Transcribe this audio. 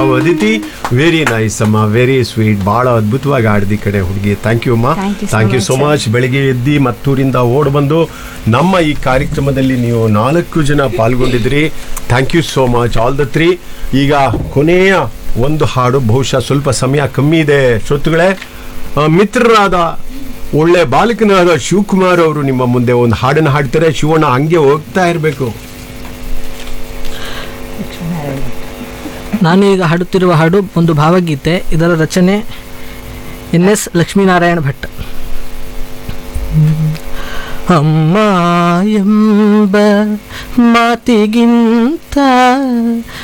Aditi very nice ಅಮ್ಮ very sweet ಬಹಳ ಅದ್ಭುತವಾಗಿ ಆಡ್ದಿ ಕಡೆ ಹುಡುಗಿ ಥ್ಯಾಂಕ್ ಯು ಅಮ್ಮ Thank you so thank you much, so sir. Much ಬೆಳಿಗ್ಗೆ ಎದ್ದಿ ಮತ್ತೂರಿಂದ ಓಡ್ ಬಂದು ನಮ್ಮ ಈ ಕಾರ್ಯಕ್ರಮದಲ್ಲಿ ನೀವು ನಾಲ್ಕು ಜನ ಪಾಲ್ಗೊಂಡಿದ್ರಿ thank you so much all the three ಈಗ ಕೊನೆಯ ಒಂದು ಹಾಡು ಬಹುಶಃ ಸ್ವಲ್ಪ ಸಮಯ ಕಮ್ಮಿ ಇದೆ ಶ್ರೋತೃಗಳೇ ಆ, ಮಿತ್ರರಾದ ಒಳ್ಳೆ ಬಾಲಕನಾದ ಶಿವಕುಮಾರ್ ಅವರು ನಿಮ್ಮ ಮುಂದೆ ಒಂದು ಹಾಡನ್ನು ಹಾಡ್ತಾರೆ ಶಿವಣ್ಣ ಹಂಗೆ ಹೋಗ್ತಾ ಇರಬೇಕು ನಾನು ಈಗ ಹಾಡುತ್ತಿರುವ ಹಾಡು ಒಂದು ಭಾವಗೀತೆ ಇದರ ರಚನೆ ಎನ್ ಎಸ್ ಲಕ್ಷ್ಮೀನಾರಾಯಣ ಭಟ್ ಅಮ್ಮ ಎಂಬ ಮಾತಿಗಿಂತ